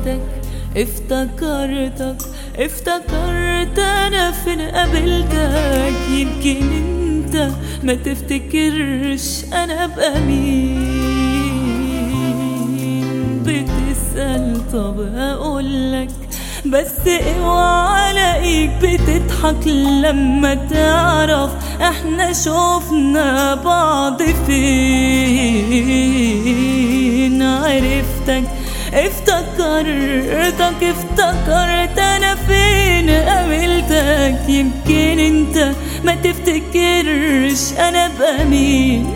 عرفتك افتكرتك افتكرت انا فين قابلتك يمكن انت ما تفتكرش انا ابقى مين بتسأل طب اقولك بس اوعى الاقيك بتضحك لما تعرف احنا شوفنا بعض فين عرفتك افتكرتك افتكرت انا فين قابلتك يمكن انت ما تفتكرش انا ابقى مين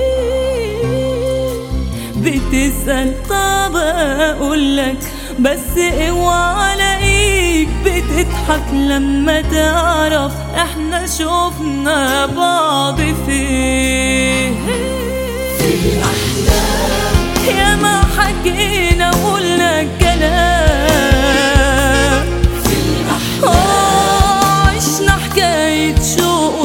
بتسأل طب اقولك بس اوعى الاقيك بتضحك لما تعرف احنا شوفنا بعض فين في الأحلام يا ما حكينا وقلنا كلام في الأحلام آه، عشنا حكاية شوق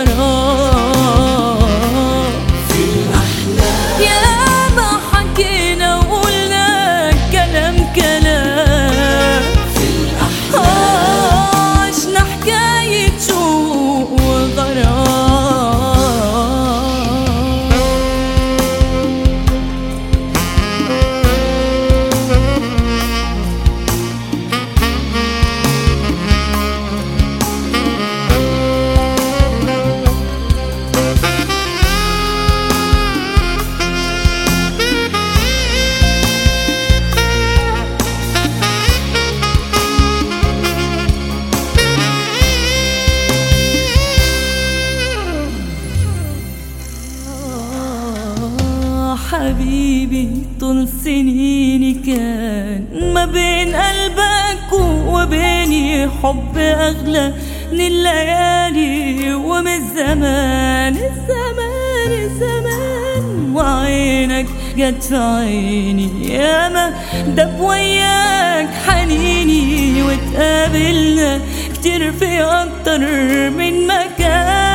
وغرام في الأحلام يا ما حكينا وقلنا كلام كلام في الأحلام آه، عشنا حكاية شوق وغرام آه، حبيبي طول سنيني كان ما بين قلبك وبيني حب أغلى من الليالي ومن الزمان الزمان الزمان وعينك جت في عيني ياما دب وياك حنيني واتقابلنا كتير في أكتر من مكان